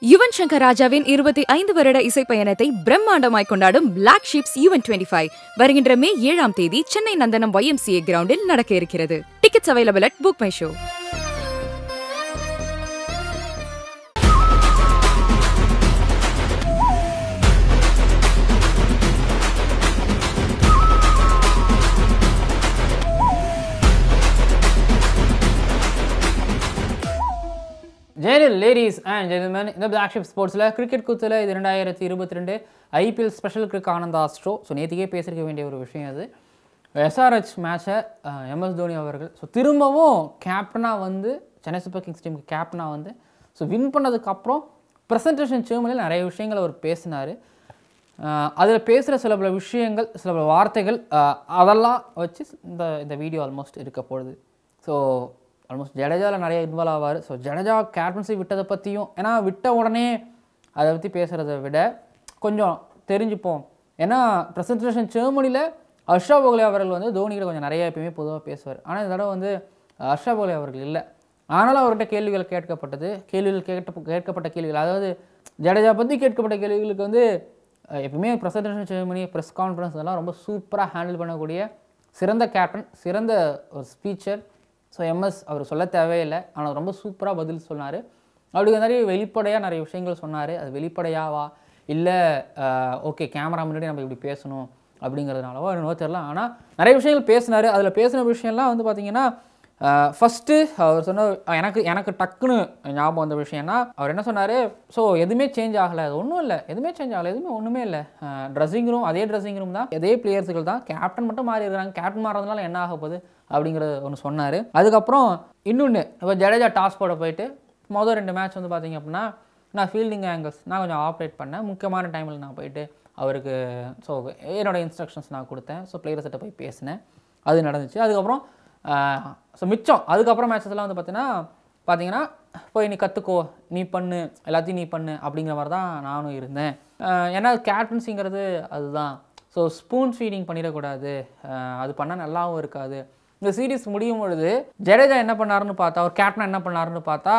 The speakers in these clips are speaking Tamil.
யுவன் சங்கர் ராஜாவின் இருபத்தி ஐந்து வருட இசை பயணத்தை பிரம்மாண்டமாய் கொண்டாடும் Black Sheeps Yuvan twenty five வருகின்ற மே ஏழாம் தேதி சென்னை நந்தனம் ஒய்எம்சிஏ கிரவுண்டில் நடக்க இருக்கிறது tickets available at Book My Show ஜெயலல் லேடிஸ் அண்ட் ஜென்டில்மேன் இந்த பிளாக் ஷிப் ஸ்போர்ட்ஸில் கிரிக்கெட் குத்தில் இது ரெண்டாயிரத்தி இருபத்தி ரெண்டு ஐபிஎல் ஸ்பெஷல் கிரிக் ஆனந்தா ஆஸ்ட்ரோ ஸோ நேற்றுக்கே பேசியிருக்க வேண்டிய ஒரு விஷயம் அது எஸ்ஆர்ஹெச் மேட்சை எம்எஸ் தோனி அவர்கள் ஸோ திரும்பவும் கேப்டனாக வந்து சென்னை சூப்பர் கிங்ஸ் டீமுக்கு கேப்டனாக வந்து ஸோ வின் பண்ணதுக்கப்புறம் ப்ரெசன்டேஷன் சேமலில் நிறைய விஷயங்கள் அவர் பேசினார் அதில் பேசுகிற சில பல விஷயங்கள் சில பல வார்த்தைகள் அஹ், அதெல்லாம் வச்சு இந்த இந்த வீடியோ ஆல்மோஸ்ட் இருக்க போகுது ஸோ ஆல்மோஸ்ட் ஜடேஜாவில் நிறைய இன்வால்வ் ஆவார் ஸோ ஜடேஜா கேப்டன்சி விட்டதை பற்றியும் ஏன்னா விட்ட உடனே அதை பற்றி பேசுகிறத விட கொஞ்சம் தெரிஞ்சுப்போம் ஏன்னா ப்ரெசன்டேஷன் ஜெர்மனியில் ஹர்ஷா போகலே அவர்கள் வந்து தோனிகிட்ட கொஞ்சம் நிறைய எப்பயுமே பொதுவாக பேசுவார் ஆனால் இந்த தடவை வந்து ஹர்ஷா போகலே அவர்கள் இல்லை ஆனாலும் அவர்கிட்ட கேள்விகள் கேட்கப்பட்டது கேள்விகள் கேட்ட கேட்கப்பட்ட கேள்விகள் அதாவது ஜடேஜா பற்றி கேட்கப்பட்ட கேள்விகளுக்கு வந்து அஹ், எப்பவுமே ப்ரெசன்டேஷன் செரிமனி ப்ரெஸ் கான்ஃபரன்ஸ் இதெல்லாம் ரொம்ப சூப்பராக ஹேண்டில் பண்ணக்கூடிய சிறந்த கேப்டன் சிறந்த ஒரு ஸ்பீச்சர் ஸோ எம்எஸ் அவர் சொல்ல தேவையில்லை ஆனால் ரொம்ப சூப்பராக பதில் சொன்னார் அப்படி நிறைய வெளிப்படையாக நிறைய விஷயங்கள் சொன்னார் அது வெளிப்படையாவா இல்லை ஓகே கேமரா முன்னாடி நம்ம இப்படி பேசணும் அப்படிங்கிறதுனாலவோ என்னவோ தெரில ஆனால் நிறைய விஷயங்கள் பேசினார் அதில் பேசின விஷயம்லாம் வந்து பார்த்தீங்கன்னா ஃபஸ்ட்டு அவர் சொன்ன எனக்கு எனக்கு டக்குன்னு ஞாபகம் வந்த விஷயம்னா அவர் என்ன சொன்னார் ஸோ எதுவுமே சேஞ்ச் ஆகலை அது ஒன்றும் இல்லை எதுவுமே சேஞ்ச் ஆகலை எதுவுமே ஒன்றுமே இல்லை ட்ரெஸ்ஸிங் ரூம் அதே ட்ரெஸ்ஸிங் ரூம் தான் அதே பிளேயர்ஸுகள் தான் கேப்டன் மட்டும் மாறி இருக்கிறாங்க கேப்டன் மாறதுனால என்ன ஆக போகுது அப்படிங்கிறது ஒன்று சொன்னார் அதுக்கப்புறம் இன்னொன்று இப்போ ஜடேஜா டாஸ் போட போயிட்டு மொதல் ரெண்டு மேட்ச் வந்து பார்த்தீங்க அப்படின்னா நான் ஃபீல்டிங் ஆங்கிள்ஸ் நான் கொஞ்சம் ஆப்ரேட் பண்ணேன் முக்கியமான டைமில் நான் போயிட்டு அவருக்கு ஸோ என்னோட இன்ஸ்ட்ரக்ஷன்ஸ் நான் கொடுத்தேன் ஸோ பிளேயர்ஸ்கிட்ட போய் பேசினேன் அது நடந்துச்சு அதுக்கப்புறம் ஸோ மிச்சம் அதுக்கப்புறம் மேட்சஸ்லாம் வந்து பார்த்தீங்கன்னா பார்த்தீங்கன்னா போய் நீ கற்றுக்கோ நீ பண்ணு எல்லாத்தையும் நீ பண்ணு அப்படிங்கிற மாதிரி தான் நானும் இருந்தேன் ஆஹ் ஏன்னா கேப்டன்சிங்கிறது அதுதான் ஸோ ஸ்பூன் ஃபீடிங் பண்ணிடக்கூடாது ஆஹ் அது பண்ணால் நல்லாவும் இருக்காது இந்த சீரிஸ் முடியும் பொழுது ஜடேஜா என்ன பண்ணாருன்னு பார்த்தா ஒரு கேப்டன் என்ன பண்ணாருன்னு பார்த்தா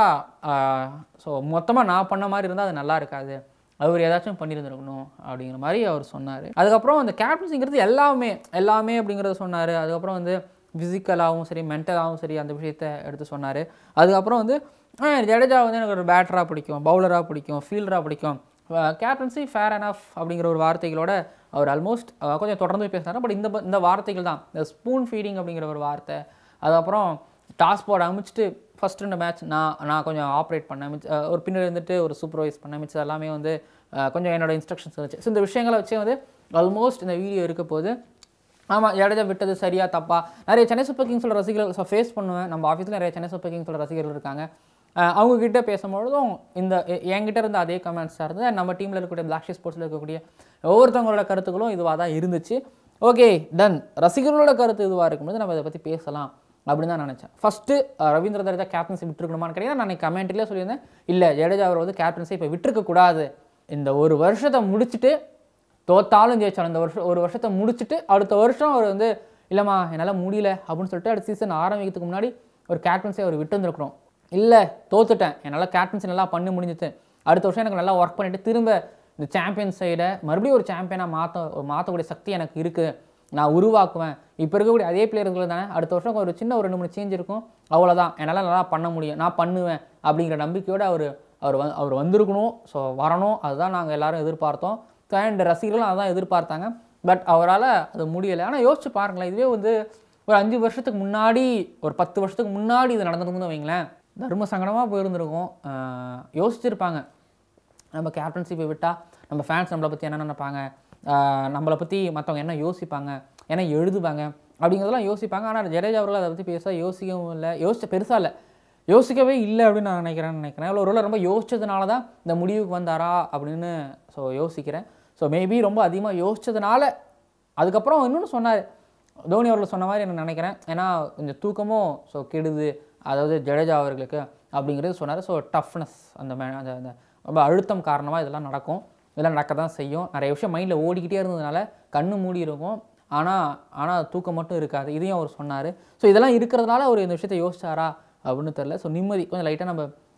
ஸோ மொத்தமாக நான் பண்ண மாதிரி இருந்தால் அது நல்லா இருக்காது அவர் ஏதாச்சும் பண்ணியிருந்திருக்கணும் அப்படிங்கிற மாதிரி அவர் சொன்னார் அதுக்கப்புறம் அந்த கேப்டன்சிங்கிறது எல்லாமே எல்லாமே அப்படிங்கிறத சொன்னார் அதுக்கப்புறம் வந்து ஃபிசிக்கலாகவும் சரி மென்டலாகவும் சரி அந்த விஷயத்த எடுத்து சொன்னார் அதுக்கப்புறம் வந்து ஆ, ஜடேஜா வந்து எனக்கு ஒரு பேட்டராக பிடிக்கும் பவுலராக பிடிக்கும் ஃபீல்டராக பிடிக்கும் கேப்டன்சி ஃபேர் அனஃப் அப்படிங்கிற ஒரு வார்த்தைகளோட அவர் ஆல்மோஸ்ட் கொஞ்சம் தொடர்ந்து பேசினார் பட் இந்த ப- இந்த வார்த்தைகள் தான் இந்த ஸ்பூன் ஃபீடிங் அப்படிங்கிற ஒரு வார்த்தை அதுக்கப்புறம் டாஸ் போர்டு அமைச்சிட்டு ஃபஸ்ட் ரெண்டு மேட்ச் நான் நான் கொஞ்சம் ஆப்ரேட் பண்ணேன் மிச்ச அஹ் ஒரு பின்னாடி இருந்துட்டு ஒரு சூப்பர்வைஸ் பண்ணேன் மிச்சம் எல்லாமே வந்து அஹ் கொஞ்சம் என்னோட இன்ஸ்ட்ரக்ஷன்ஸ் இருந்துச்சு ஸோ இந்த விஷயங்களை வச்சே வந்து ஆல்மோஸ்ட் இந்த வீடியோ இருக்க போது ஆமாம் ஜடேஜா விட்டது சரியா தப்பா நிறைய சென்னை சூப்பர் கிங்ஸோட ரசிகர்கள் ஸோ ஃபேஸ் பண்ணுவேன் நம்ம ஆஃபீஸில் நிறைய சென்னை சூப்பர் கிங்ஸோட ரசிகர்கள் இருக்காங்க அஹ் அவங்க கிட்ட பேசும்பொழுதும் இந்த எ- என்கிட்ட இருந்த அதே கமெண்ட்ஸாக இருந்தது நம்ம டீமில் இருக்கக்கூடிய பிளாக் ஷீ ஸ்போர்ட்ஸில் இருக்கக்கூடிய ஒவ்வொருத்தவங்களோட கருத்துக்களும் இதுவாக தான் இருந்துச்சு ஓகே டன் ரசிகர்களோட கருத்து இதுவாக இருக்கும்போது நம்ம இதை பற்றி பேசலாம் அப்படின்னு தான் நினச்சேன் ஃபஸ்ட்டு ரவீந்திர ஜடேஜா கேப்டன்சி விட்டுருக்கணுமான்னு கேட்டீங்கன்னா நான் கமெண்ட்லேயே சொல்லியிருந்தேன் இல்லை ஜடேஜா அவர் வந்து கேப்டன்சி இப்போ விட்டுருக்க கூடாது இந்த ஒரு வருஷத்தை முடிச்சுட்டு தோத்தாலும் ஜெயிச்சாலும் இந்த வருஷம் ஒரு வருஷத்தை முடிச்சுட்டு அடுத்த வருஷம் அவர் வந்து இல்லைம்மா என்னால் முடியல அப்படின்னு சொல்லிட்டு அடுத்த சீசன் ஆரம்பிக்கிறதுக்கு முன்னாடி ஒரு கேப்டன்சி அவர் விட்டு இருந்திருக்கணும் இல்லை தோத்துட்டேன் என்னால் கேப்டன்சி நல்லா பண்ணி முடிஞ்சுது அடுத்த வருஷம் எனக்கு நல்லா ஒர்க் பண்ணிவிட்டு திரும்ப இந்த சாம்பியன் சைடை மறுபடியும் ஒரு சாம்பியனாக மாற்ற மாற்றக்கூடிய சக்தி எனக்கு இருக்குது நான் உருவாக்குவேன் இப்போ இருக்கக்கூடிய அதே பிளேயர்கள் தானே அடுத்த வருஷம் ஒரு சின்ன ஒரு ரெண்டு மூணு சேஞ்ச் இருக்கும் அவ்வளோதான் என்னால் நல்லா பண்ண முடியும் நான் பண்ணுவேன் அப்படிங்கிற நம்பிக்கையோடு அவர் அவர் வந்து அவர் வந்திருக்கணும் ஸோ வரணும் அதுதான் நாங்கள் எல்லாரும் எதிர்பார்த்தோம் அண்ட் ரசிகர்களும் அதான் எதிர்பார்த்தாங்க பட் அவரால் அது முடியலை ஆனால் யோசிச்சு பாருங்களேன் இதுவே வந்து ஒரு அஞ்சு வருஷத்துக்கு முன்னாடி ஒரு பத்து வருஷத்துக்கு முன்னாடி இது நடந்திருந்தோம்னு வைங்களேன் தர்ம சங்கடமாக போயிருந்திருக்கும் ஆஹ் யோசிச்சிருப்பாங்க நம்ம கேப்டன்ஷிப்பை விட்டால் நம்ம ஃபேன்ஸ் நம்மளை பற்றி என்ன நினைப்பாங்க ஆஹ் நம்மளை பற்றி மற்றவங்க என்ன யோசிப்பாங்க என்ன எழுதுவாங்க அப்படிங்கிறதெல்லாம் யோசிப்பாங்க ஆனால் ஜடேஜா அவர்கள் அதை பற்றி பெருசாக யோசிக்கவும் இல்லை யோசிச்ச பெருசாக இல்லை யோசிக்கவே இல்லை அப்படின்னு நான் நினைக்கிறேன் நினைக்கிறேன் இவ்வளோ ஒரு ரொம்ப யோசிச்சதுனால தான் இந்த முடிவுக்கு வந்தாரா அப்படின்னு ஸோ யோசிக்கிறேன் ஸோ மேபி ரொம்ப அதிகமாக யோசிச்சதுனால அதுக்கப்புறம் இன்னொன்று சொன்னார் தோனி அவர்கள் சொன்ன மாதிரி நான் நினைக்கிறேன் ஏன்னா கொஞ்சம் தூக்கமும் ஸோ கெடுது அதாவது ஜடேஜா அவர்களுக்கு அப்படிங்கிறது சொன்னார் ஸோ டஃப்னஸ் அந்த மே- அந்த அந்த ரொம்ப அழுத்தம் காரணமாக இதெல்லாம் நடக்கும் இதெல்லாம் நடக்க தான் செய்யும் நிறைய விஷயம் மைண்டில் ஓடிக்கிட்டே இருந்ததுனால கண்ணு மூடி இருக்கும் ஆனால் ஆனால் தூக்கம் மட்டும் இருக்காது இதையும் அவர் சொன்னார் ஸோ இதெல்லாம் இருக்கிறதுனால அவர் இந்த விஷயத்தை யோசிச்சாரா அப்படின்னு தெரில ஸோ நிம்மதி கொஞ்சம் லைட்டாக நம்ம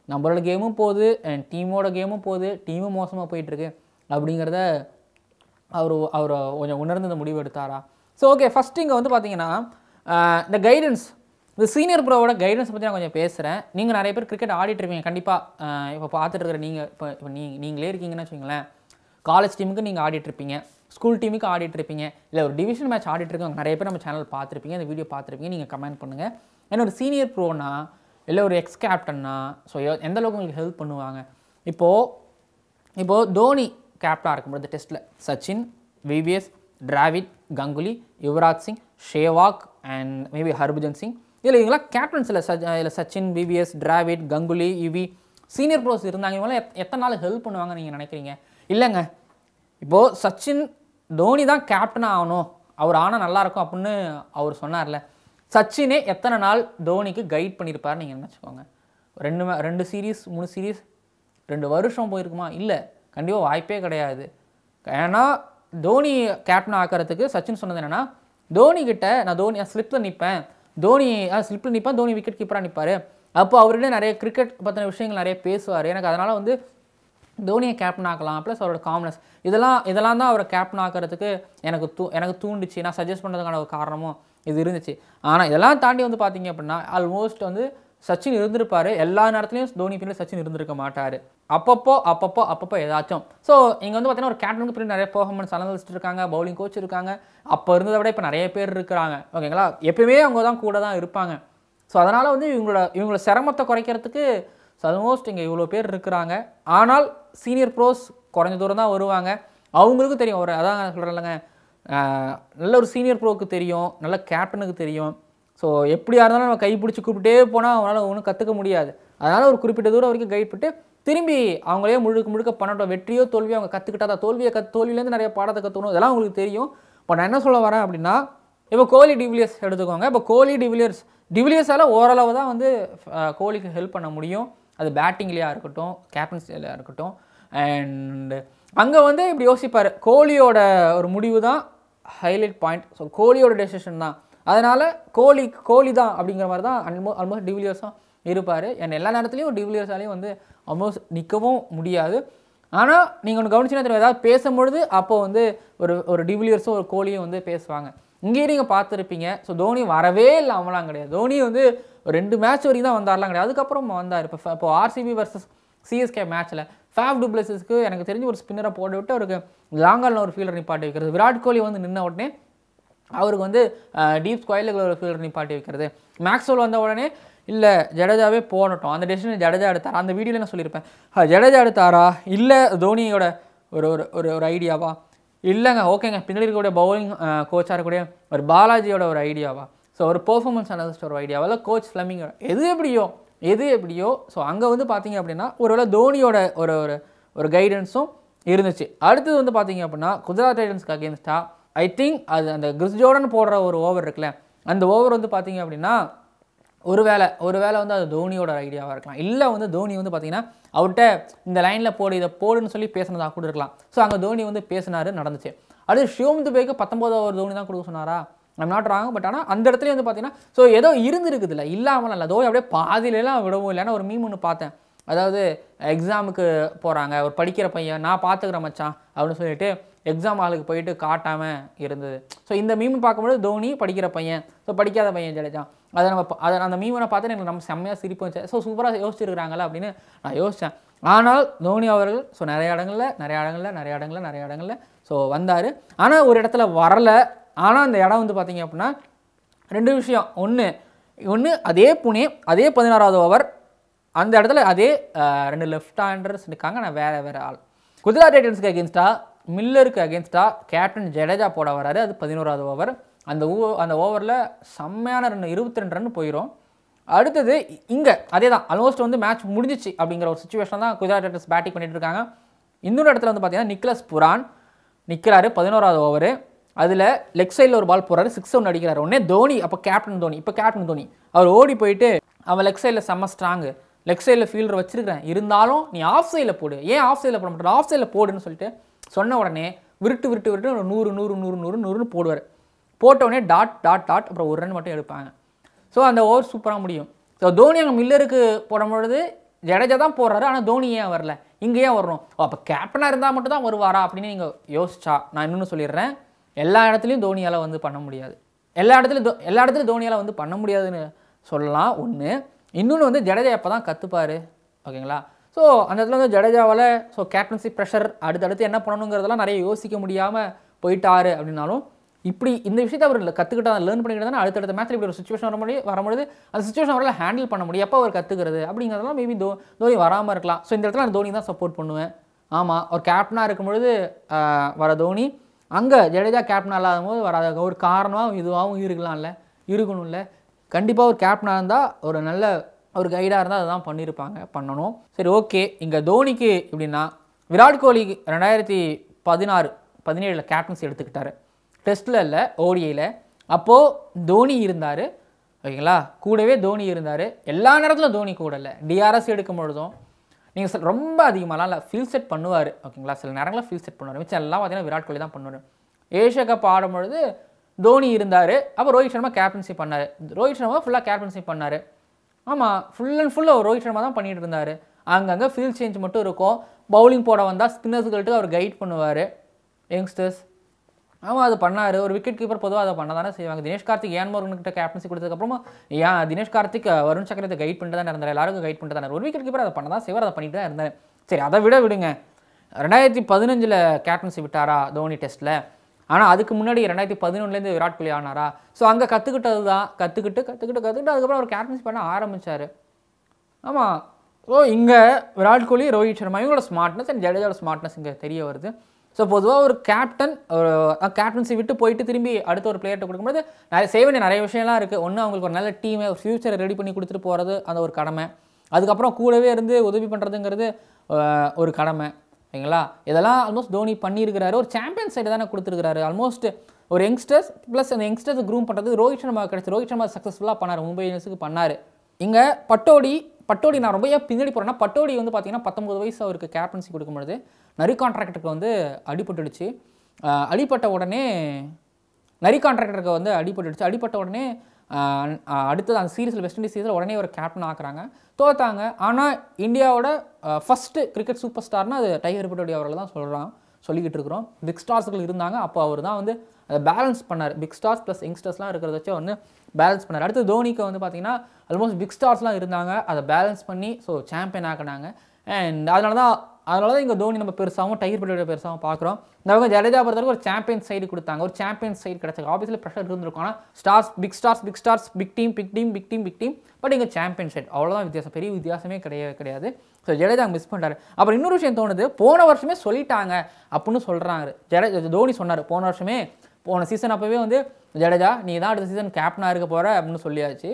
நம்மளோட கேமும் போகுது அண்ட் டீமோட கேமும் போகுது டீமும் மோசமாக போயிட்டுருக்கு அப்படிங்கிறத அவர் அவர் கொஞ்சம் உணர்ந்து இந்த முடிவு எடுத்தாரா ஸோ ஓகே ஃபஸ்ட்டு இங்கே வந்து பார்த்தீங்கன்னா ஆஹ் இந்த கைடன்ஸ் இந்த சீனியர் ப்ரோவோட கைடன்ஸ் பற்றி நான் கொஞ்சம் பேசுகிறேன் நீங்கள் நிறைய பேர் கிரிக்கெட் ஆடிட்டு இருப்பீங்க கண்டிப்பாக இப்போ பார்த்துட்டு இருக்கிற நீங்கள் இப்போ இப்போ நீ நீங்களே இருக்கீங்கன்னு வச்சுங்களேன் காலேஜ் டீமுக்கு நீங்கள் ஆடிட்டு இருப்பீங்க ஸ்கூல் டீமுக்கு ஆடிட்டு இருப்பீங்க இல்லை ஒரு டிவிஷன் மேட்ச் ஆடிட்டு இருக்கவங்க நிறைய பேர் நம்ம சேனல் பார்த்துருப்பீங்க இந்த வீடியோ பார்த்துருப்பீங்க நீங்கள் கமெண்ட் பண்ணுங்கள் ஏன்னா ஒரு சீனியர் ப்ரோனா இல்லை ஒரு எக்ஸ் கேப்டன்னா ஸோ எந்த அளவுக்கு உங்களுக்கு ஹெல்ப் பண்ணுவாங்க இப்போது இப்போது தோனி கேப்டனாக இருக்கும்போது டெஸ்ட்டில் சச்சின் விவிஎஸ் டிராவிட் கங்குலி யுவராஜ் சிங் ஷேவாக் அண்ட் மேபி ஹர்பஜன் சிங் இதில் இவங்களாம் கேப்டன்ஸ் இல்லை சச் இல்லை சச்சின் விவிஎஸ் டிராவிட் கங்குலி யுவி சீனியர் ப்ரோஸ் இருந்தாங்க இவங்களாம் எத் எத்தனை நாள் ஹெல்ப் பண்ணுவாங்கன்னு நீங்கள் நினைக்கிறீங்க இல்லைங்க இப்போது சச்சின் தோனி தான் கேப்டன் ஆகணும் அவர் ஆனால் நல்லாயிருக்கும் அப்படின்னு அவர் சொன்னார்ல சச்சினே எத்தனை நாள் தோனிக்கு கைட் பண்ணியிருப்பாருன்னு நீங்கள் நினச்சிக்கோங்க ரெண்டு மே- ரெண்டு சீரீஸ் மூணு சீரீஸ் ரெண்டு வருஷம் போயிருக்குமா இல்லை கண்டிப்பாக வாய்ப்பே கிடையாது ஏன்னா தோனி கேப்டன் ஆக்கிறதுக்கு சச்சின் சொன்னது என்னன்னா தோனி கிட்ட நான் தோனி ஸ்லிப்பில் நிற்பேன் தோனி ஸ்லிப்பில் நிற்பேன் தோனி விக்கெட் கீப்பராக நிற்பார் அப்போ அவர்கிட்ட நிறைய கிரிக்கெட் பற்றின விஷயங்கள் நிறைய பேசுவார் எனக்கு அதனால் வந்து தோனியை கேப்டன் ஆக்கலாம் ப்ளஸ் அவரோட காம்னஸ் இதெல்லாம் இதெல்லாம் தான் அவரை கேப்டன் ஆக்கிறதுக்கு எனக்கு தூ எனக்கு தூண்டுச்சு நான் சஜஸ்ட் பண்ணுறதுக்கான ஒரு காரணமும் இது இருந்துச்சு ஆனால் இதெல்லாம் தாண்டி வந்து பார்த்தீங்க அப்படின்னா ஆல்மோஸ்ட் வந்து சச்சின் இருந்திருப்பாரு எல்லா நேரத்துலையும் தோனி பின்னாடி சச்சின் இருந்திருக்க மாட்டார் அப்பப்போ அப்பப்போ அப்பப்போ ஏதாச்சும் ஸோ இங்கே வந்து பார்த்தீங்கன்னா ஒரு கேப்டனுக்கு பின்னாடி நிறைய பெர்ஃபார்மன்ஸ் அனலிஸ்ட் இருக்காங்க பவுலிங் கோச் இருக்காங்க அப்போ இருந்ததை விட இப்போ நிறைய பேர் இருக்கிறாங்க ஓகேங்களா எப்பயுமே அவங்க தான் கூட தான் இருப்பாங்க ஸோ அதனால் வந்து இவங்களோட இவங்களோட சிரமத்தை குறைக்கிறதுக்கு ஆல்மோஸ்ட் இங்கே இவ்வளோ பேர் இருக்கிறாங்க ஆனால் சீனியர் ப்ரோஸ் குறைஞ்ச தூரம் தான் வருவாங்க அவங்களுக்கும் தெரியும் ஒரு அதான் நான் சொல்கிறேன்லங்க நல்ல ஒரு சீனியர் ப்ரோக்கு தெரியும் நல்ல கேப்டனுக்கு தெரியும் ஸோ எப்படியா இருந்தாலும் நம்ம கைப்பிடிச்சி கூப்பிட்டே போனால் அவங்களால ஒன்றும் கற்றுக்க முடியாது அதனால் ஒரு குறிப்பிட்ட தூரம் வரைக்கும் கைட் பண்ணிட்டு திரும்பி அவங்களே முழுக்க முழுக்க பண்ணட்டும் வெற்றியோ தோல்வியோ அவங்க கற்றுக்கிட்டா தான் தோல்வியை கத் தோல்வியிலேருந்து நிறைய பாடத்தை கற்றுக்கணும் இதெல்லாம் அவங்களுக்கு தெரியும் இப்போ நான் என்ன சொல்ல வரேன் அப்படின்னா இப்போ கோலி டிவிலியர்ஸ் எடுத்துக்கோங்க இப்போ கோலி டிவிலியர்ஸ் டிவிலியர்ஸால் ஓரளவு தான் வந்து அஹ், கோலிக்கு ஹெல்ப் பண்ண முடியும் அது பேட்டிங்லேயா இருக்கட்டும் கேப்டன்சிலையா இருக்கட்டும் அண்ட் அங்கே வந்து இப்படி யோசிப்பார் கோலியோட ஒரு முடிவு தான் ஹைலைட் பாயிண்ட் ஸோ கோலியோட டெசிஷன் தான் அதனால் கோலி கோலி தான் அப்படிங்கிற மாதிரி தான் அல்மோ ஆல்மோஸ்ட் டிவிலியர்ஸும் இருப்பார் என் எல்லா நேரத்துலையும் டிவிலியர்ஸாலையும் வந்து ஆல்மோஸ்ட் நிற்கவும் முடியாது ஆனால் நீங்கள் ஒன்று கவனிச்சுன்னா தெரியும் ஏதாவது பேசும்பொழுது அப்போ வந்து ஒரு ஒரு டிவிலியர்ஸும் ஒரு கோலியும் வந்து பேசுவாங்க இங்கேயும் நீங்கள் பார்த்துருப்பீங்க ஸோ தோனி வரவே இல்லை அவங்களாம் கிடையாது தோனி வந்து ஒரு ரெண்டு மேட்ச் வரைக்கும் தான் வந்தார்லாம் கிடையாது அதுக்கப்புறம் வந்தார் இப்போ இப்போ ஆர்சிபி வர்சஸ் சிஎஸ்கே மேட்ச்சில் ஃபேப் டுப்ளஸஸ்க்கு எனக்கு தெரிஞ்சு ஒரு ஸ்பின்னரை போட்டு விட்டு அவருக்கு லாங்காலில் ஒரு ஃபீல்டர் நிப்பாட்டி வைக்கிறது விராட் கோலி வந்து நின்ன உடனே அவருக்கு வந்து டீப் ஸ்கொயரில் ஒரு ஃபீல்டர் நிப்பாட்டி வைக்கிறது மேக்ஸ்வெல் வந்த உடனே இல்லை ஜடேஜாவே போடட்டும் அந்த டெசிஷன் ஜடேஜா எடுத்தார் அந்த வீடியோவில் நான் சொல்லியிருப்பேன் "ஆ, ஜடேஜா எடுத்தாரா இல்லை தோனியோட ஒரு ஒரு ஒரு ஒரு ஐடியாவா இல்லைங்க ஓகேங்க பின்னாடி இருக்கக்கூடிய பவுலிங் கோச்சாக இருக்கக்கூடிய ஒரு பாலாஜியோட ஒரு ஐடியாவா ஸோ ஒரு பெர்ஃபார்மன்ஸ் அனலிஸ்ட் ஒரு ஐடியாவா இல்லை கோச் ஃப்ளமிங் எது எப்படியோ எது எப்படியோ ஸோ அங்கே வந்து பார்த்தீங்க அப்படின்னா ஒருவேளை தோனியோட ஒரு ஒரு ஒரு கைடன்ஸும் இருந்துச்சு அடுத்தது வந்து பார்த்தீங்க அப்படின்னா குஜராத் டைட்டன்ஸ்க்கு அகேன்ஸ்டா ஐ திங்க் அது அந்த கிறிஸ் ஜோர்டன் போடுற ஒரு ஓவர் இருக்குல்ல அந்த ஓவர் வந்து பார்த்தீங்க அப்படின்னா ஒருவேளை ஒருவேளை வந்து அது தோனியோட ஐடியாவாக இருக்கலாம் இல்லை வந்து தோனி வந்து பார்த்தீங்கன்னா அவர்கிட்ட இந்த லைனில் போடு இதை போடுன்னு சொல்லி பேசுனதா கூட இருக்கலாம் ஸோ அங்கே தோனி வந்து பேசினாரு நடந்துச்சு அடுத்து ஷிவம் துபேக்கு பத்தொம்போது ஓவர் தோனி தான் கொடுக்க சொன்னாரா ஐம் நாட் ராங் பட் ஆனால் அந்த இடத்துலயும் வந்து பார்த்தீங்கன்னா ஸோ ஏதோ இருந்திருக்குது இல்லை இல்லாமல் இல்லை தோனி அப்படியே பாதியிலலாம் விடவும் இல்லைன்னா ஒரு மீம் ஒன்று பார்த்தேன் அதாவது எக்ஸாமுக்கு போகிறாங்க ஒரு படிக்கிற பையன் நான் பார்த்துக்கிறேன் மச்சான் அப்படின்னு சொல்லிட்டு எக்ஸாம் ஹாலுக்கு போயிட்டு காட்டாமல் இருந்தது ஸோ இந்த மீம் பார்க்கும்போது தோனி படிக்கிற பையன் ஸோ படிக்காத பையன் ஜடேஜா அதை நம்ம ப- அதை அந்த மீமை பார்த்து எனக்கு நம்ம செம்மையாக சிரிப்பு வந்துச்சு ஸோ சூப்பராக யோசிச்சிருக்கிறாங்களா அப்படின்னு நான் யோசித்தேன் ஆனால் தோனி அவர்கள் ஸோ நிறைய இடங்கள்ல நிறைய இடங்கள்ல நிறைய இடங்கள்ல நிறைய இடங்கள்ல ஸோ வந்தார் ஆனால் ஒரு இடத்துல வரல ஆனால் அந்த இடம் வந்து பார்த்தீங்க அப்படின்னா ரெண்டு விஷயம் ஒன்று ஒன்று அதே புனே அதே பதினாறாவது ஓவர் அந்த இடத்துல அதே அஹ், ரெண்டு லெஃப்ட் ஹேண்டர்ஸ் இருக்காங்க நான் வேற வேற ஆள் குஜராத் டைட்டன்ஸ்க்கு அகேன்ஸ்டா மில்லருக்கு அகேன்ஸ்டா கேப்டன் ஜடேஜா போட வராரு அது பதினோராவது ஓவர் அந்த ஊ அந்த ஓவரில் செம்மையான ரன் இருபத்தி ரெண்டு ரன் போயிடும் அடுத்தது இங்கே அதே தான் ஆல்மோஸ்ட் வந்து மேட்ச் முடிஞ்சிச்சு அப்படிங்கிற ஒரு சுச்சுவேஷன் தான் குஜராத் டைட்டன்ஸ் பேட்டிங் பண்ணிட்டு இருக்காங்க இன்னொரு இடத்துல வந்து பார்த்தீங்கன்னா நிக்லஸ் புரான் நிற்கிறாரு பதினோராவது ஓவரு அதில் லெக் சைடில் ஒரு பால் போடுறாரு சிக்ஸ் ஒன்று அடிக்கிறாரு உடனே தோனி அப்போ கேப்டன் தோனி இப்போ கேப்டன் தோனி அவர் ஓடி போயிட்டு அவன் லெக் சைடில் செம்ம ஸ்ட்ராங்கு லெக் சைடில் ஃபீல்டர் வச்சிருக்கிறேன் இருந்தாலும் நீ ஆஃப் சைடில் போடு ஏன் ஆஃப் சைடில் போட மாட்டேன் ஆஃப் சைடில் போடுன்னு சொல்லிட்டு சொன்ன உடனே விருட்டு விருட்டு விருட்டு ஒரு நூறு நூறு நூறு நூறு நூறுன்னு போடுவார் போட்ட உடனே டாட் டாட் டாட் அப்புறம் ஒரு ரன் மட்டும் எடுப்பாங்க ஸோ அந்த ஓவர் சூப்பராக முடியும் ஸோ தோனி அங்கே மில்லருக்கு போடும்பொழுது ஜடேஜா தான் போடுறாரு ஆனால் தோனி ஏன் வரல இங்கே ஏன் வரணும் ஓ அப்போ கேப்டனாக இருந்தால் மட்டும் தான் வருவாரா அப்படின்னு நீங்கள் யோசிச்சா நான் இன்னொன்று சொல்லிடுறேன் எல்லா இடத்துலையும் தோனியால் வந்து பண்ண முடியாது எல்லா இடத்துலையும் தோ- எல்லா இடத்துலையும் தோனியால் வந்து பண்ண முடியாதுன்னு சொல்லலாம் ஒன்று இன்னொன்று வந்து ஜடேஜா எப்போ தான் கற்றுப்பார் ஓகேங்களா ஸோ அந்த இடத்துல வந்து ஜடேஜாவால் ஸோ கேப்டன்சி ப்ரெஷர் அடுத்தடுத்து என்ன பண்ணணுங்கிறதெல்லாம் நிறைய யோசிக்க முடியாமல் போயிட்டாரு அப்படின்னாலும் இப்படி இந்த விஷயத்தை அவர் கற்றுக்கிட்டா லேர்ன் பண்ணிக்கிட்டு தானே அடுத்தடுத்த மேட்ச்சில் இப்படி ஒரு சுச்சுவேஷன் வர முடியும் வரும்பொழுது அந்த சுச்சுவேஷன் அவரால் ஹேண்டில் பண்ண முடியும் எப்போ அவர் கற்றுக்கிறது அப்படிங்கிறதெல்லாம் மேபி தோ தோனி வராமல் இருக்கலாம் ஸோ இந்த இடத்துல நான் தோனி தான் சப்போர்ட் பண்ணுவேன் ஆமாம் ஒரு கேப்டனாக இருக்கும் பொழுது ஆஹ், வர தோனி அங்கே ஜடேஜா கேப்டனாக இல்லாத போது வராத ஒரு காரணமாக இதுவாகவும் இருக்கலாம்ல இருக்கணும்ல கண்டிப்பாக ஒரு கேப்டனாக இருந்தால் ஒரு நல்ல ஒரு கைடாக இருந்தால் அதுதான் பண்ணியிருப்பாங்க பண்ணணும் சரி ஓகே இங்கே தோனிக்கு எப்படின்னா விராட் கோலி ரெண்டாயிரத்தி பதினாறு பதினேழில் கேப்டன்சி எடுத்துக்கிட்டாரு டெஸ்ட்டில் இல்லை ஓடிஐயில் அப்போது தோனி இருந்தார் ஓகேங்களா கூடவே தோனி இருந்தார் எல்லா நேரத்திலும் தோனி கூட இல்லை டிஆர்எஸ் எடுக்கும் பொழுதும் நீங்கள் சில ரொம்ப அதிகமாகலாம் இல்லை ஃபீல் செட் பண்ணுவார் ஓகேங்களா சில நேரங்களில் ஃபீல் செட் பண்ணுவார் மிச்சம் எல்லாம் பார்த்தீங்கன்னா விராட் கோலி தான் பண்ணுவார் ஏஷியா கப் ஆடும்பொழுது தோனி இருந்தார் அப்போ ரோஹித் சர்மா கேப்டன்சி பண்ணார் ரோஹித் சர்மா ஃபுல்லாக கேப்டன்சி பண்ணார் ஆமாம் ஃபுல் அண்ட் ஃபுல்லாக ரோஹித் சர்மா தான் பண்ணிட்டு இருந்தார் அங்கங்கே ஃபீல்ட் சேஞ்ச் மட்டும் இருக்கும் பவுலிங் போட வந்தால் ஸ்பின்னர்ஸ்கள்ட்டு அவர் கைட் பண்ணுவார் யங்ஸ்டர்ஸ் ஆமாம் அது பண்ணார் ஒரு விக்கெட் கீப்பர் பொதுவாக அதை பண்ண தானே செய்வாங்க தினேஷ் கார்த்திக் ஏன் கிட்ட கேப்டன்சி கொடுத்ததுக்கப்புறமா ஏன் தினேஷ் கார்த்திக் அஹ், வருண் சக்கரத்தை கைட் பண்ணிட்டு தான் இருந்தார் எல்லாருக்கும் கைட் பண்ணிட்டு தான் ஒரு விக்கெட் கீப்பர் அதை பண்ண தான் செய்வார் அதை பண்ணிட்டு தான் இருந்தார் சரி அதை விட விடுங்க ரெண்டாயிரத்தி பதினஞ்சில் கேப்டன்சி விட்டாரா தோனி டெஸ்ட்டில் ஆனால் அதுக்கு முன்னாடி ரெண்டாயிரத்தி பதினொன்றுலேருந்து விராட் கோலி ஆனாரா ஸோ அங்கே கற்றுக்கிட்டது தான் கற்றுக்கிட்டு கற்றுக்கிட்டு கற்றுக்கிட்டு அதுக்கப்புறம் அவர் கேப்டன்சி பண்ண ஆரம்பிச்சார் ஆமாம் ஸோ இங்கே விராட் கோலி ரோஹித் சர்மா இவங்களோட ஸ்மார்ட்னஸ் அண்ட் ஜடேஜாவோட ஸ்மார்ட்னஸ் இங்கே தெரிய வருது ஸோ பொதுவாக ஒரு கேப்டன் ஒரு கேப்டன்சி விட்டு போயிட்டு திரும்பி அடுத்த ஒரு பிளேயர்கிட்ட கொடுக்கும்போது நிறைய செய்ய வேண்டிய நிறைய விஷயம்லாம் இருக்குது ஒன்று அவங்களுக்கு ஒரு நல்ல டீமை ஒரு ஃபியூச்சரை ரெடி பண்ணி கொடுத்துட்டு போகிறது அந்த ஒரு கடமை அதுக்கப்புறம் கூடவே இருந்து உதவி பண்ணுறதுங்கிறது அஹ், ஒரு கடமை சரிங்களா இதெல்லாம் ஆல்மோஸ்ட் தோனி பண்ணியிருக்கிறாரு ஒரு சாம்பியன் சைடு தானே கொடுத்துருக்காரு ஆல்மோஸ்ட் ஒரு யங்ஸ்டர்ஸ் ப்ளஸ் அந்த யங்ஸ்டர்ஸ் க்ரூம் பண்ணுறது ரோஹித் சர்மா கிடச்சி ரோஹித் சர்மா சக்ஸஸ்ஃபுல்லாக பண்ணார் மும்பை இந்தியன்ஸுக்கு பண்ணார் இங்கே பட்டோடி பட்டோடி நான் ரொம்ப ஏன் பின்னாடி போகிறேன்னா பட்டோடி வந்து பார்த்தீங்கன்னா பத்தொம்பது வயசு அவருக்கு கேப்டன்சி கொடுக்கும்பொழுது நரி கான்ட்ராக்டருக்கு வந்து அடிபட்டுடுச்சு அஹ் அடிபட்ட உடனே நரி கான்ட்ராக்டருக்கு வந்து அடிபட்டுடுச்சு அடிபட்ட உடனே ஆஹ், ஆஹ், அடுத்தது அந்த சீரீஸில் வெஸ்ட் இண்டீஸ் சீரீஸில் உடனே ஒரு கேப்டன் ஆக்குறாங்க தோத்தாங்க ஆனால் இந்தியாவோட ஃபஸ்ட்டு கிரிக்கெட் சூப்பர் ஸ்டார்னா அது டைகர் பட்டோடி அவர்கள் தான் சொல்கிறான் சொல்லிக்கிட்டு இருக்கிறோம் பிக் ஸ்டார்ஸ்கள் இருந்தாங்க அப்போ அவர் தான் வந்து அதை பேலன்ஸ் பண்ணார் பிக் ஸ்டார்ஸ் ப்ளஸ் யங்ஸ்டர்ஸ்லாம் இருக்கிறத வச்சு வந்து பேலன்ஸ் பண்ணார் அடுத்து தோனிக்கு வந்து பார்த்தீங்கன்னா ஆல்மோஸ்ட் பிக் ஸ்டார்ஸ்லாம் இருந்தாங்க அதை பேலன்ஸ் பண்ணி ஸோ சாம்பியன் ஆக்குனாங்க அண்ட் அதனால தான் அதனால தான் இங்கே தோனி நம்ம பெருசாகவும் டைகர் பட்டோட பெருசாகவும் பார்க்குறோம் இந்த அவங்க ஜடேஜா பொறுத்தவரைக்கும் ஒரு சாம்பியன் சைடு கொடுத்தாங்க ஒரு சாம்பியன் சைடு கிடச்சாங்க ஆஃபீஸில் ப்ரெஷர் இருந்திருக்கும் ஆனால் stars big stars big stars big team big team big team big team but இங்கே சாம்பியன் சைடு அவ்வளோதான் வித்தியாசம் பெரிய வித்தியாசமே கிடையவே கிடையாது ஸோ ஜடேஜா மிஸ் பண்ணுறாரு அப்புறம் இன்னொரு விஷயம் தோணுது போன வருஷமே சொல்லிட்டாங்க அப்படின்னு சொல்கிறாங்க ஜடேஜா தோனி சொன்னார் போன வருஷமே போன சீசன் அப்போவே வந்து ஜடேஜா நீ தான் அடுத்த சீசன் கேப்டனாக இருக்க போகிற அப்படின்னு சொல்லியாச்சு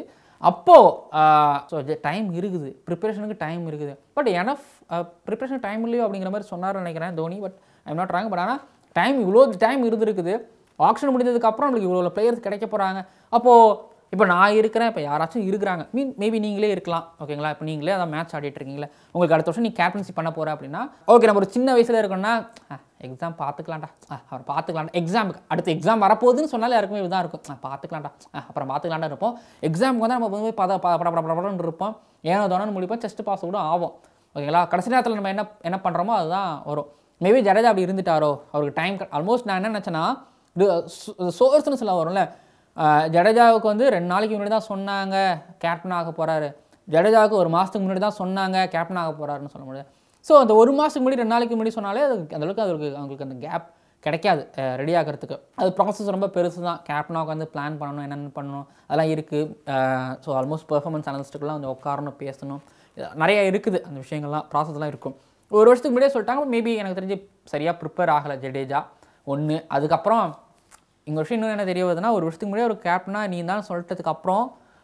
அப்போது ஸோ டைம் இருக்குது ப்ரிப்பரேஷனுக்கு டைம் இருக்குது பட் எனஃப் ப்ரிப்பரேஷன் டைம் இல்லையோ அப்படிங்கிற மாதிரி சொன்னார்னு நினைக்கிறேன் Dhoni but I'm not wrong but ஆனால் டைம் இவ்வளோ டைம் இருந்திருக்குது ஆக்ஷன் முடிஞ்சதுக்கப்புறம் நம்மளுக்கு இவ்வளோ பிளேயர்ஸ் கிடைக்க போகிறாங்க அப்போது இப்போ நான் இருக்கிறேன் இப்போ யாராச்சும் இருக்கிறாங்க மீன் மேபி நீங்களே இருக்கலாம் ஓகேங்களா இப்போ நீங்களே அதான் மேட்ச் ஆடிட்டு இருக்கீங்களே உங்களுக்கு அடுத்த வருஷம் நீ கேப்டன்சி பண்ண போகிற அப்படின்னா ஓகே நம்ம ஒரு சின்ன வயசில் இருக்கோம்னா எக்ஸாம் பார்த்துக்கலாம்டா ஆ, அவர் பார்த்துக்கலாம்டா எக்ஸாமுக்கு அடுத்து எக்ஸாம் வரப்போகுதுன்னு சொன்னாலே யாருக்குமே இதுதான் இருக்கும் ஆ, பார்த்துக்கலாம்டா ஆ, அப்புறம் பார்த்துக்கலாம்டா இருப்போம் எக்ஸாமுக்கு வந்து நம்ம வந்து பத பட பட பட படன்னு இருப்போம் ஏனோ தானோன்னு முடிப்போம் செஸ்ட் பாஸ் கூட ஆகும் ஓகேங்களா கடைசி நேரத்தில் நம்ம என்ன என்ன பண்ணுறோமோ அதுதான் வரும் மேபி ஜடேஜா அப்படி இருந்துட்டாரோ அவருக்கு டைம் ஆல்மோஸ்ட் நான் என்ன நினச்சேன்னா சோர்ஸ்னு சொல்ல வரும்ல ஆஹ் ஜடேஜாவுக்கு வந்து ரெண்டு நாளைக்கு முன்னாடி தான் சொன்னாங்க கேப்டன் ஆக போகிறாரு ஜடேஜாவுக்கு ஒரு மாதத்துக்கு முன்னாடி தான் சொன்னாங்க கேப்டன் ஆக போகிறாருன்னு சொல்ல முடியாது ஸோ அந்த ஒரு மாதத்துக்கு முன்னாடி ரெண்டு நாளைக்கு முன்னாடி சொன்னாலே அது அந்தளவுக்கு அதுக்கு அவங்களுக்கு அந்த கேப் கிடைக்காது ரெடி ஆகிறதுக்கு அது ப்ராசஸ் ரொம்ப பெருசு தான் கேப்டனாக உட்காந்து பிளான் பண்ணணும் என்னென்ன பண்ணணும் அதெல்லாம் இருக்குது ஸோ ஆல்மோஸ்ட் பெர்ஃபார்மன்ஸ் அனலிஸ்ட்டுக்கெல்லாம் வந்து உட்காரணும் பேசணும் இது நிறைய இருக்குது அந்த விஷயங்கள்லாம் ப்ராசஸ்லாம் இருக்கும் ஒரு வருஷத்துக்கு முன்னாடியே சொல்லிட்டாங்க மேபி எனக்கு தெரிஞ்சு சரியாக ப்ரிப்பேர் ஆகலை ஜடேஜா ஒன்று அதுக்கப்புறம் இங்கே விஷயம் இன்னும் என்ன தெரிய வருதுன்னா ஒரு வருஷத்துக்கு முன்னாடி ஒரு கேப்டனாக நீ தான் சொல்லிட்டதுக்கு அப்புறம்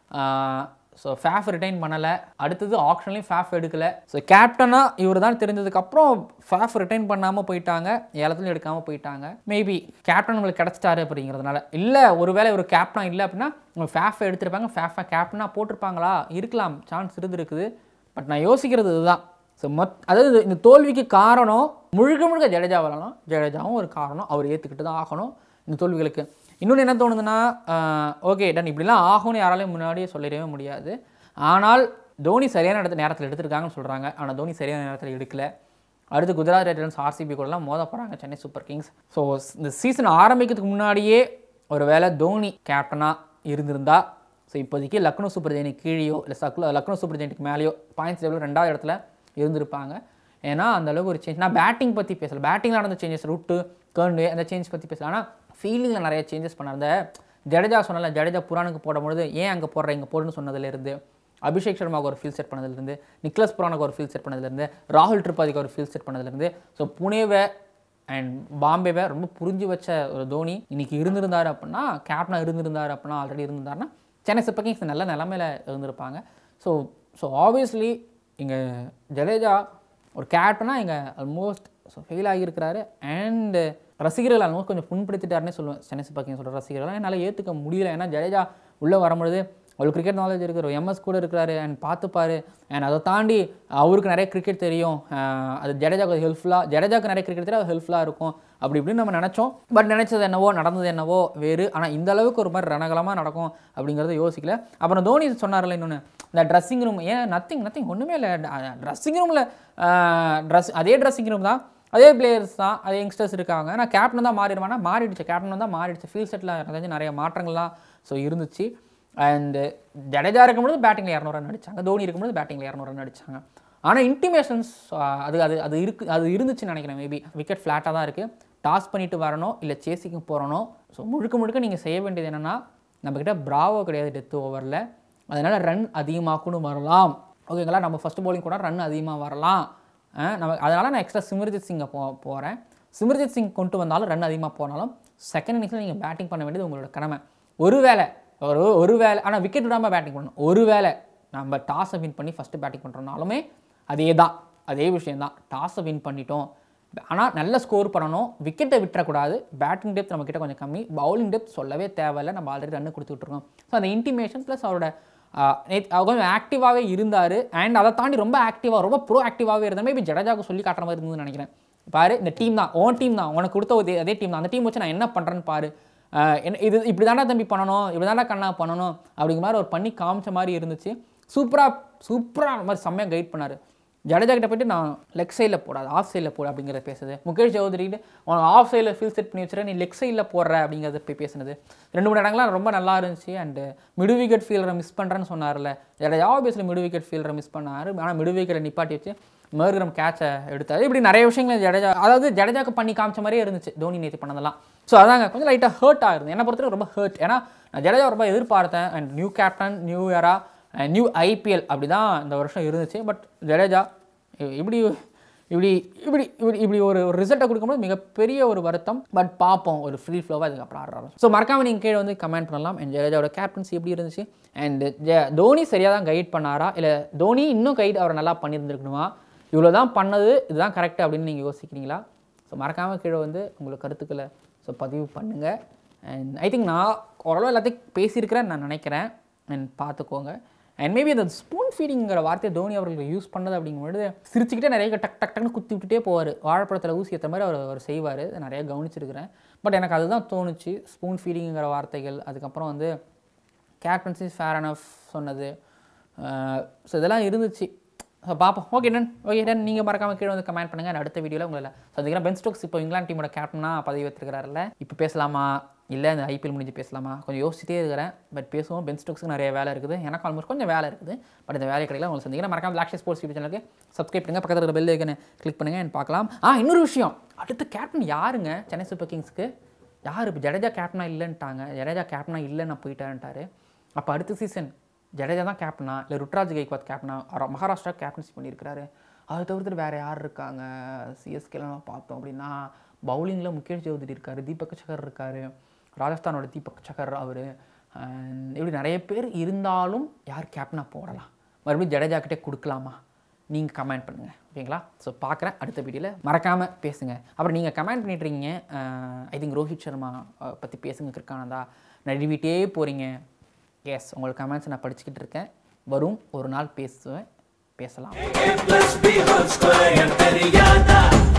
ஸோ ஃபேஃப் ரிட்டைன் பண்ணலை அடுத்தது ஆப்ஷன்லையும் ஃபேஃப் எடுக்கலை ஸோ கேப்டனாக இவர் தான் தெரிஞ்சதுக்கப்புறம் ஃபேஃப் ரிட்டைன் பண்ணாமல் போயிட்டாங்க ஏலத்துலையும் எடுக்காமல் போயிட்டாங்க மேபி கேப்டன் உங்களுக்கு கிடச்சிட்டாரு அப்படிங்கிறதுனால இல்லை ஒருவேளை ஒரு கேப்டனாக இல்லை அப்படின்னா உங்கள் ஃபேஃபை எடுத்திருப்பாங்க ஃபேஃபை கேப்டனாக போட்டிருப்பாங்களா இருக்கலாம் சான்ஸ் இருந்திருக்குது பட் நான் யோசிக்கிறது இதுதான் ஸோ மொத் அதாவது இந்த தோல்விக்கு காரணம் முழுக்க முழுக்க ஜடேஜா வரலாம் ஜடேஜாவும் ஒரு காரணம் அவர் ஏற்றுக்கிட்டு தான் ஆகணும் இந்த தோல்விகளுக்கு இன்னொன்று என்ன தோணுதுன்னா ஓகே டன் இப்படிலாம் ஆகும்னு யாராலையும் முன்னாடியே சொல்லிடவே முடியாது ஆனால் தோனி சரியான இடத்துல நேரத்தில் எடுத்திருக்காங்கன்னு சொல்கிறாங்க ஆனால் தோனி சரியான நேரத்தில் எடுக்கல அடுத்து குஜராத் டைட்டன்ஸ் ஆர்சிபி கூடலாம் மோத போகிறாங்க சென்னை சூப்பர் கிங்ஸ் ஸோ இந்த சீசன் ஆரம்பிக்கிறதுக்கு முன்னாடியே ஒரு வேளை தோனி கேப்டனாக இருந்திருந்தா ஸோ இப்போதைக்கு லக்னோ சூப்பர் ஜெயினுக்கு கீழேயோ இல்லை சக்ல லக்னோ சூப்பர் ஜெயினுக்கு மேலேயோ பாயிண்ட்ஸ் லெவலில் ரெண்டாவது இடத்துல இருந்திருப்பாங்க ஏன்னா அந்த அளவுக்கு ஒரு சேஞ்ச் நான் பேட்டிங் பற்றி பேசல பேட்டிங்கில் நடந்த சேஞ்சஸ் ரூட்டு கர்ன்வே அந்த சேஞ்ச் பற்றி பேசல ஆனால் ஃபீல்டிங்கில் நிறைய சேஞ்சஸ் பண்ண அந்த ஜடேஜா சொன்னல ஜடேஜா புரானுக்கு போடும்பொழுது ஏன் அங்கே போடுற இங்கே போடுன்னு சொன்னதுலேருந்து அபிஷேக் சர்மாவுக்கு ஒரு ஃபீல் செட் பண்ணதுலேருந்து நிக்லஸ் புரானுக்கு ஒரு ஃபீல் செட் பண்ணதுலேருந்து ராகுல் திரிபாதிக்கு ஒரு ஃபீல் செட் பண்ணதுலேருந்து ஸோ புனேவை அண்ட் பாம்பேவை ரொம்ப புரிஞ்சு வச்ச ஒரு தோனி இன்னைக்கு இருந்திருந்தார் அப்படின்னா கேப்டனாக இருந்திருந்தார் அப்படின்னா ஆல்ரெடி இருந்திருந்தாருன்னா சென்னை சூப்பர் கிங்ஸ் நல்ல நிலமையில இருந்திருப்பாங்க ஸோ ஸோ ஆப்வியஸ்லி இங்கே ஜடேஜா ஒரு கேப்டனாக இங்கே ஆல்மோஸ்ட் ஸோ ஃபெயில் ஆகியிருக்கிறாரு அண்டு ரசிகர்கள் ஆல்மோஸ்ட் கொஞ்சம் புண்படுத்திட்டாருன்னே சொல்லுவேன் சென்னை சூப்பர் கிங்ஸ் சொல்கிற ரசிகர்கள் என்னால் ஏற்றுக்க முடியல ஏன்னா ஜடேஜா உள்ளே வரும்பொழுது அவருக்கு கிரிக்கெட் நாலேஜ் இருக்கிற எம்எஸ் கூட இருக்கிறாரு அண்ட் பார்த்துப்பாரு அண்ட் அதை தாண்டி அவருக்கு நிறைய கிரிக்கெட் தெரியும் அஹ் அது ஜடேஜாக்கு ஹெல்ப்ஃபுல்லாக ஜடேஜாக்கு நிறைய கிரிக்கெட் தெரியும் அது ஹெல்ப்ஃபுல்லாக இருக்கும் அப்படி இப்படின்னு நம்ம நினச்சோம் பட் நினச்சது என்னவோ நடந்தது என்னவோ வேறு ஆனால் இந்த அளவுக்கு ஒரு மாதிரி ரணகலமாக நடக்கும் அப்படிங்கிறத யோசிக்கல அப்புறம் தோனி சொன்னார்ல இன்னொன்று இந்த ட்ரெஸ்ஸிங் ரூம் ஏன் நத்திங் நத்திங் ஒன்றுமே இல்லை ட்ரெஸ்ஸிங் ரூமில் ட்ரெஸ் அதே ட்ரெஸ்ஸிங் ரூம் தான் அதே பிளேயர்ஸ் தான் அதே யங்ஸ்டர்ஸ் இருக்காங்க நான் கேப்டன் தான் மாறிடுவானா மாறிடுச்சு கேப்டன் தான் மாறிடுச்சு ஃபீல் செட்டில் நிறைய நிறைய மாற்றங்கள்லாம் ஸோ இருந்துச்சு அண்டு ஜடேஜா இருக்கும்போது பேட்டிங்கில் இரநூறு ரன் அடிச்சாங்க தோனி இருக்கும்போது பேட்டிங்கில் இரநூறு ரன் அடிச்சாங்க ஆனால் இன்டிமேஷன்ஸ் அது அது அது இருக்கு அது இருந்துச்சுன்னு நினைக்கிறேன் மேபி விக்கெட் ஃப்ளாட்டாக தான் இருக்குது டாஸ் பண்ணிட்டு வரணும் இல்லை சேசிக்கு போகிறணும் ஸோ முழுக்க முழுக்க நீங்கள் செய்ய வேண்டியது என்னென்னா நம்மக்கிட்ட பிராவோ கிடையாது டெத் ஓவரில் அதனால் ரன் அதிகமாக்கணும் வரலாம் ஓகேங்களா நம்ம ஃபஸ்ட் bowling கூட ரன் அதிகமாக வரலாம் அஹ் நம்ம அதனால் நான் எக்ஸ்ட்ரா சிமர்ஜித் சிங்கை போ போகிறேன் சிமர்ஜித் சிங் கொண்டு வந்தாலும் ரன் அதிகமாக போனாலும் செகண்ட் இன்னிங்ஸில் நீங்கள் பேட்டிங் பண்ண வேண்டியது உங்களோட கடமை ஒருவேளை ஒரு ஒரு வேளை ஆனால் விக்கெட் விடாமல் பேட்டிங் பண்ணணும் ஒரு வேளை நம்ம டாஸை வின் பண்ணி ஃபஸ்ட்டு பேட்டிங் பண்ணுறோம்னாலுமே அதே தான் அதே விஷயம்தான் டாஸை வின் பண்ணிட்டோம் ஆனால் நல்ல ஸ்கோர் பண்ணணும் விக்கெட்டை விட்டுறக்கூடாது பேட்டிங் டெப்த் நம்மக்கிட்ட கொஞ்சம் கம்மி பவுலிங் டெப்த் சொல்லவே தேவையில்லை நம்ம ஆல்ரெடி ரன் கொடுத்துட்ருக்கோம் ஸோ அந்த இன்டிமேஷன் ப்ளஸ் அவரோட ஆஹ், நேத்து அவர் கொஞ்சம் ஆக்டிவாகவே இருந்தார் அண்ட் அதை தாண்டி ரொம்ப ஆக்டிவாக ரொம்ப ப்ரோ ஆக்டிவாகவே இருந்தார் மேபி ஜடேஜாவுக்கு சொல்லி காட்டுற மாதிரி இருந்ததுன்னு நினைக்கிறேன் பாரு இந்த டீம் தான் ஓன் டீம் தான் உனக்கு கொடுத்த அதே அதே டீம் தான் அந்த டீம் வச்சு நான் என்ன பண்ணுறேன்னு பாரு ஆஹ், என்ன இது இப்படி தாண்டா தம்பி பண்ணணும் இப்படி தாண்டா கண்ணா பண்ணணும் அப்படிங்கிற மாதிரி ஒரு பண்ணி காமிச்ச மாதிரி இருந்துச்சு சூப்பராக சூப்பராக மாதிரி செம்மையாக கைட் பண்ணார் ஜடேஜா கிட்ட போயிட்டு நான் லெக் சைடில் போடாது ஆஃப் சைடில் போட அப்படிங்கிறத பேசுது முகேஷ் சௌத்ரிட்டு உனக்கு ஆஃப் சைடில் ஃபீல் செட் பண்ணி வச்சுரு நீ லெக் சைடில் போடுற அப்படிங்கிறத போய் பேசுனது ரெண்டு மூணு இடங்கள்லாம் ரொம்ப நல்லா இருந்துச்சு அண்டு மிடு விக்கெட் ஃபீல்டரை மிஸ் பண்ணுறேன்னு சொன்னார்ல ஜடேஜா ஆப்வியஸ்லி மிடு விக்கெட் ஃபீல்டரை மிஸ் பண்ணார் ஆனால் மிடு விக்கெட்டை நிப்பாட்டி வச்சு மேர்கிரம் கேட்சை எடுத்தார் இப்படி நிறைய விஷயங்கள் ஜடேஜா அதாவது ஜடேஜாக்கு பண்ணி காமிச்ச மாதிரியே இருந்துச்சு தோனி நேற்று பண்ணதெல்லாம் ஸோ அதாங்க கொஞ்சம் லைட்டாக ஹர்ட் ஆகுது என்னை பொறுத்தவரைக்கும் ரொம்ப ஹர்ட் ஏன்னா நான் ஜடேஜா ரொம்ப எதிர்பார்த்தேன் அண்ட் நியூ கேப்டன் நியூ இயரா நியூ ஐபிஎல் அப்படி தான் இந்த வருஷம் இருந்துச்சு பட் ஜடேஜா இ- இப்படி இப்படி இப்படி இப்படி இப்படி ஒரு ஒரு ரிசல்ட்டை கொடுக்கும்போது மிகப்பெரிய ஒரு வருத்தம் பட் பார்ப்போம் ஒரு ஃப்ரீ ஃப்ளோவாக அதுக்கப்புறம் ஆடுறாரு ஸோ மறக்காம நீங்கள் கீழே வந்து கமெண்ட் பண்ணலாம் அண்ட் ஜடேஜாவோட கேப்டன்சி எப்படி இருந்துச்சு அண்ட் தோனி சரியாக தான் கைட் பண்ணாரா இல்லை தோனி இன்னும் கைட் அவரை நல்லா பண்ணியிருந்துருக்கணுமா இவ்வளோ தான் பண்ணது இதுதான் கரெக்ட் அப்படின்னு நீங்கள் யோசிக்கிறீங்களா ஸோ மறக்காமல் கீழே வந்து உங்களுக்கு கருத்துக்களை ஸோ பதிவு பண்ணுங்கள் அண்ட் ஐ திங்க் நான் ஓரளவு எல்லாத்தையும் பேசியிருக்கிறேன்னு நான் நினைக்கிறேன் அண்ட் பார்த்துக்கோங்க அண்ட் மேபி அந்த ஸ்பூன் ஃபீடிங்கிற வார்த்தையை தோனி அவர்கள் யூஸ் பண்ணது அப்படிங்கும்பொழுது சிரிச்சுக்கிட்டே நிறைய டக் டக் டக்னு குத்தி விட்டுட்டே போவார் வாழைப்பழத்தில் ஊசி ஏற்ற மாதிரி அவர் அவர் செய்வார் நிறைய கவனிச்சிருக்கிறேன் பட் எனக்கு அதுதான் தோணுச்சு ஸ்பூன் ஃபீடிங்கிற வார்த்தைகள் அதுக்கப்புறம் வந்து கேப்டன்சி ஃபேர் அனஃப் சொன்னது ஸோ இதெல்லாம் இருந்துச்சு ஸோ பார்ப்போம் ஓகே டன் ஓகே டன் நீங்கள் மறக்காம கீழே வந்து கமெண்ட் பண்ணுங்கள் அடுத்த வீடியோவில் உங்களை சந்திக்கிறேன் பென் ஸ்டோக்ஸ் இப்போ இங்கிலாந்து டீமோட கேப்டனாக பதவி வச்சிருக்கிறாருல்ல இப்போ பேசலாமா இல்லை இந்த ஐபிஎல் முடிஞ்சு பேசலாமா கொஞ்சம் யோசிச்சிட்டே இருக்கிறேன் பட் பேசுவோம் பென் ஸ்டோக்ஸுக்கு நிறைய வேலை இருக்குது எனக்கு ஆல்மோஸ்ட் கொஞ்சம் வேலை இருக்குது பட் இந்த வேலை கிடைக்கல உங்களை சந்திக்கிறேன் மறக்காம பிளாக் ஸ்போர்ட்ஸ் யூடியூப் சேனலுக்கு சப்ஸ்கிரைப் பண்ணுங்கள் பக்கத்தில் இருக்கிற பெல் ஐக்கனை கிளிக் பண்ணுங்கள் and பார்க்கலாம் ஆ இன்னொரு விஷயம் அடுத்த கேப்டன் யாருங்க சென்னை சூப்பர் கிங்ஸ்க்கு யார் இப்போ ஜடேஜா கேப்டனாக இல்லைன்ட்டாங்க ஜடேஜா கேப்டனாக இல்லைன்னு போயிட்டான்ட்டாரு அப்போ அடுத்த சீசன் ஜடேஜா தான் கேப்டனா இல்லை ருட்ராஜ் கைக்வாத் கேப்டனா அவர் மகாராஷ்டிரா கேப்டன்சி பண்ணியிருக்கிறாரு அதை தவிர்த்துட்டு வேறு யார் இருக்காங்க சிஎஸ்கேலாம் பார்த்தோம் அப்படின்னா பவுலிங்கில் முகேஷ் சௌத்ரி இருக்கார் தீபக் சகர் இருக்கார் ராஜஸ்தானோட தீபக் சகர் அவர் இப்படி நிறைய பேர் இருந்தாலும் யார் கேப்டனாக போடலாம் மறுபடியும் ஜடேஜா கிட்டே கொடுக்கலாமா நீங்கள் கமெண்ட் பண்ணுங்கள் ஓகேங்களா ஸோ பார்க்குறேன் அடுத்த வீடியோவில் மறக்காமல் பேசுங்க அப்புறம் நீங்கள் கமெண்ட் பண்ணிட்டுருக்கீங்க ஐ திங்க் ரோஹித் சர்மா பற்றி பேசுங்க கிற்கானதா நழுவிட்டே போகிறீங்க எஸ் உங்கள் கமெண்ட்ஸ் நான் படிச்சுக்கிட்டு இருக்கேன் வரும் ஒரு நாள் பேசுவேன் பேசலாம் A plus B whole square and Periana.